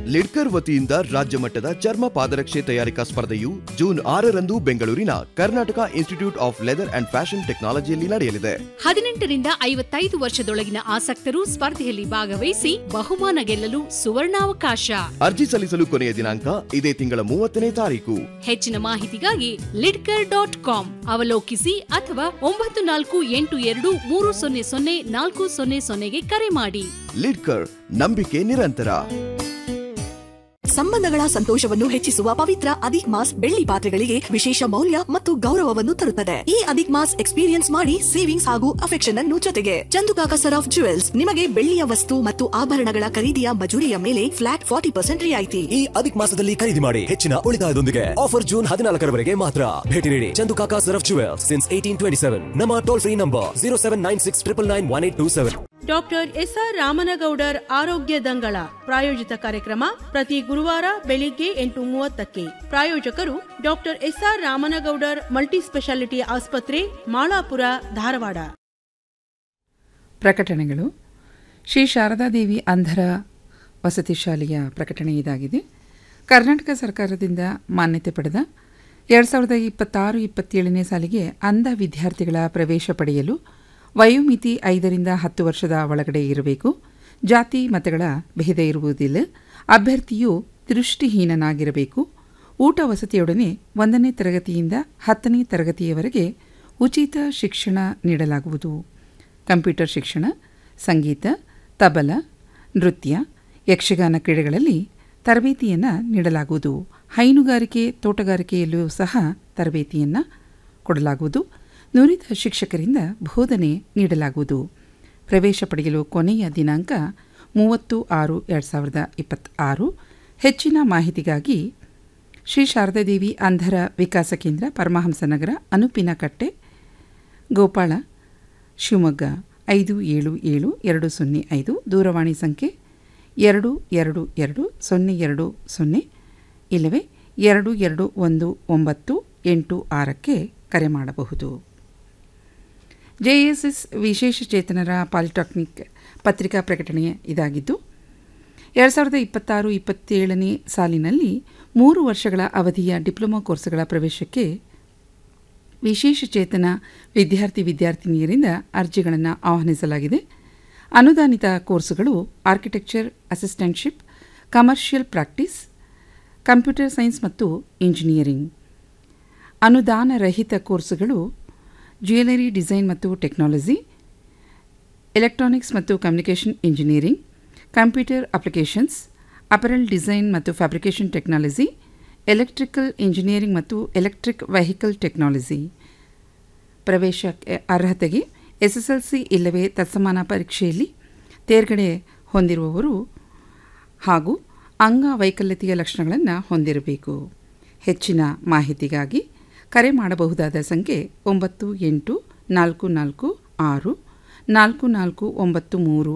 ಲಿಡ್ಕರ್ ವತಿಯಿಂದ ರಾಜ್ಯ ಮಟ್ಟದ ಚರ್ಮ ಪಾದರಕ್ಷೆ ತಯಾರಿಕಾ ಸ್ಪರ್ಧೆಯು ಜೂನ್ ಆರರಂದು ಬೆಂಗಳೂರಿನ Karnataka institute of leather and fashion ಟೆಕ್ನಾಲಜಿಯಲ್ಲಿ ನಡೆಯಲಿದೆ ಹದಿನೆಂಟರಿಂದ ಐವತ್ತೈದು ವರ್ಷದೊಳಗಿನ ಆಸಕ್ತರು ಸ್ಪರ್ಧೆಯಲ್ಲಿ ಭಾಗವಹಿಸಿ ಬಹುಮಾನ ಗೆಲ್ಲಲು ಸುವರ್ಣಾವಕಾಶ ಅರ್ಜಿ ಸಲ್ಲಿಸಲು ಕೊನೆಯ ದಿನಾಂಕ ಇದೇ ತಿಂಗಳ ಮೂವತ್ತನೇ ತಾರೀಕು ಹೆಚ್ಚಿನ ಮಾಹಿತಿಗಾಗಿ ಲಿಡ್ಕರ್ ಡಾಟ್ ಕಾಮ್ ಅವಲೋಕಿಸಿ ಅಥವಾ ಒಂಬತ್ತು ನಾಲ್ಕು ಎಂಟು ಎರಡು ಮೂರು ಸೊನ್ನೆ ಸೊನ್ನೆ ನಾಲ್ಕು ಸೊನ್ನೆ ಸೊನ್ನೆಗೆ ಕರೆ ಮಾಡಿ ಲಿಡ್ಕರ್ ನಂಬಿಕೆ ನಿರಂತರ ಸಂಬಂಧಗಳ ಸಂತೋಷವನ್ನು ಹೆಚ್ಚಿಸುವ ಪವಿತ್ರ ಅಧಿಕ್ ಮಾಸ್ ಬೆಳ್ಳಿ ಪಾತ್ರೆಗಳಿಗೆ ವಿಶೇಷ ಮೌಲ್ಯ ಮತ್ತು ಗೌರವವನ್ನು ತರುತ್ತದೆ ಈ ಅಧಿಕ್ ಮಾಸ್ ಎಕ್ಸ್ಪೀರಿಯನ್ಸ್ ಮಾಡಿ ಸೇವಿಂಗ್ಸ್ ಹಾಗೂ ಅಫೆಕ್ಷನ್ ಅನ್ನು ಜೊತೆಗೆ ಚಂದುಕಾಕ ಸರ್ ಆಫ್ ಜುವೆಲ್ಸ್ ನಿಮಗೆ ಬೆಳ್ಳಿಯ ವಸ್ತು ಮತ್ತು ಆಭರಣಗಳ ಖರೀದಿಯ ಮಜೂರಿಯ ಮೇಲೆ ಫ್ಲಾಟ್ ಫಾರ್ಟಿ ಪರ್ಸೆಂಟ್ ರಿಯಾಯಿತಿ ಈ ಅಧಿಕ ಮಾಸದಲ್ಲಿ ಖರೀದಿ ಮಾಡಿ ಹೆಚ್ಚಿನ ಉಳಿತಾಯದೊಂದಿಗೆ ಆಫರ್ ಜೂನ್ ಹದಿನಾಲ್ಕರವರೆಗೆ ಮಾತ್ರ ಭೇಟಿ ನೀಡಿ Chandukaka Saraf jewel since eighteen twenty seven ನಮ್ಮ toll free number zero seven nine six triple nine one eight two seven doctor S R Ramanagoudar ಆರೋಗ್ಯ ದಂಗಳ ಪ್ರಾಯೋಜಿತ ಕಾರ್ಯಕ್ರಮ ಪ್ರತಿ ಗುರುವಾರ ಬೆಳಿಗ್ಗೆ ಎಂಟು ಮೂವತ್ತಕ್ಕೆ ಪ್ರಾಯೋಜಕರು doctor S R Ramanagoudar multi speciality ಆಸ್ಪತ್ರೆ ಮಾಳಾಪುರ ಧಾರವಾಡ ಪ್ರಕಟಣೆಗಳು ಶ್ರೀ ಶಾರದಾದೇವಿ ಅಂಧರ ವಸತಿ ಶಾಲೆಯ ಪ್ರಕಟಣೆ ಇದಾಗಿದೆ ಕರ್ನಾಟಕ ಸರ್ಕಾರದಿಂದ ಮಾನ್ಯತೆ ಪಡೆದ ಎರಡು ಸಾವಿರದ ಇಪ್ಪತ್ತಾರು ಇಪ್ಪತ್ತೇಳನೇ ಸಾಲಿಗೆ ಅಂಧ ವಿದ್ಯಾರ್ಥಿಗಳ ಪ್ರವೇಶ ಪಡೆಯಲು ವಯೋಮಿತಿ ಐದರಿಂದ ಹತ್ತು ವರ್ಷದ ಒಳಗಡೆ ಇರಬೇಕು ಜಾತಿ ಮತಗಳ ಭೇದ ಇರುವುದಿಲ್ಲ ಅಭ್ಯರ್ಥಿಯು ದೃಷ್ಟಿಹೀನನಾಗಿರಬೇಕು ಊಟ ವಸತಿಯೊಡನೆ ಒಂದನೇ ತರಗತಿಯಿಂದ ಹತ್ತನೇ ತರಗತಿಯವರೆಗೆ ಉಚಿತ ಶಿಕ್ಷಣ ನೀಡಲಾಗುವುದು ಕಂಪ್ಯೂಟರ್ ಶಿಕ್ಷಣ ಸಂಗೀತ ತಬಲ ನೃತ್ಯ ಯಕ್ಷಗಾನ ಕ್ರೀಡೆಗಳಲ್ಲಿ ತರಬೇತಿಯನ್ನು ನೀಡಲಾಗುವುದು ಹೈನುಗಾರಿಕೆ ತೋಟಗಾರಿಕೆಯಲ್ಲೂ ಸಹ ತರಬೇತಿಯನ್ನು ಕೊಡಲಾಗುವುದು ನುರಿತ ಶಿಕ್ಷಕರಿಂದ ಬೋಧನೆ ನೀಡಲಾಗುವುದು ಪ್ರವೇಶ ಪಡೆಯಲು ಕೊನೆಯ ದಿನಾಂಕ ಮೂವತ್ತು ಆರು ಎರಡು ಸಾವಿರದ ಇಪ್ಪತ್ತಾರು ಹೆಚ್ಚಿನ ಮಾಹಿತಿಗಾಗಿ ಶ್ರೀ ಶಾರದಾದೇವಿ ಅಂಧರ ವಿಕಾಸ ಕೇಂದ್ರ ಪರಮಹಂಸ ನಗರ ಅನುಪಿನಕಟ್ಟೆ ಗೋಪಾಳ ಶಿವಮೊಗ್ಗ ಐದು ಏಳು ಏಳು ಎರಡು ಸೊನ್ನೆ ಐದು ದೂರವಾಣಿ ಸಂಖ್ಯೆ ಎರಡು ಎರಡು ಎರಡು ಸೊನ್ನೆ ಎರಡು ಸೊನ್ನೆ ಇಲ್ಲವೇ ಎರಡು ಎರಡು ಒಂದು ಒಂಬತ್ತು ಎಂಟು ಆರಕ್ಕೆ ಕರೆ ಮಾಡಬಹುದು ಜೆಎಸ್ಎಸ್ ವಿಶೇಷ ಚೇತನರ ಪಾಲಿಟೆಕ್ನಿಕ್ ಪತ್ರಿಕಾ ಪ್ರಕಟಣೆ ಇದಾಗಿದ್ದು ಎರಡು ಸಾವಿರದ ಇಪ್ಪತ್ತಾರು ಇಪ್ಪತ್ತೇಳನೇ ಸಾಲಿನಲ್ಲಿ ಮೂರು ವರ್ಷಗಳ ಅವಧಿಯ ಡಿಪ್ಲೊಮಾ ಕೋರ್ಸ್ಗಳ ಪ್ರವೇಶಕ್ಕೆ ವಿಶೇಷ ಚೇತನ ವಿದ್ಯಾರ್ಥಿ ವಿದ್ಯಾರ್ಥಿನಿಯರಿಂದ ಅರ್ಜಿಗಳನ್ನು ಆಹ್ವಾನಿಸಲಾಗಿದೆ ಅನುದಾನಿತ ಕೋರ್ಸುಗಳು architecture assistantship commercial practice computer science ಮತ್ತು ಇಂಜಿನಿಯರಿಂಗ್ ಅನುದಾನ ರಹಿತ ಕೋರ್ಸುಗಳು ಜ್ಯುವೆಲರಿ ಡಿಸೈನ್ ಮತ್ತು ಟೆಕ್ನಾಲಜಿ ಎಲೆಕ್ಟ್ರಾನಿಕ್ಸ್ ಮತ್ತು communication engineering computer applications apparel design ಮತ್ತು ಫ್ಯಾಬ್ರಿಕೇಷನ್ ಟೆಕ್ನಾಲಜಿ ಎಲೆಕ್ಟ್ರಿಕಲ್ ಇಂಜಿನಿಯರಿಂಗ್ ಮತ್ತು ಎಲೆಕ್ಟ್ರಿಕ್ ವೆಹಿಕಲ್ ಟೆಕ್ನಾಲಜಿ ಪ್ರವೇಶ ಅರ್ಹತೆಗೆ ಎಸ್ಎಸ್ಎಲ್ಸಿ ಇಲ್ಲವೇ ತತ್ಸಮಾನ ಪರೀಕ್ಷೆಯಲ್ಲಿ ತೇರ್ಗಡೆ ಹೊಂದಿರುವವರು ಹಾಗೂ ಅಂಗವೈಕಲ್ಯತೆಯ ಲಕ್ಷಣಗಳನ್ನು ಹೊಂದಿರಬೇಕು ಹೆಚ್ಚಿನ ಮಾಹಿತಿಗಾಗಿ ಕರೆ ಮಾಡಬಹುದಾದ ಸಂಖ್ಯೆ ಒಂಬತ್ತು ಎಂಟು ನಾಲ್ಕು ನಾಲ್ಕು ಆರು ನಾಲ್ಕು ನಾಲ್ಕು ಒಂಬತ್ತು ಮೂರು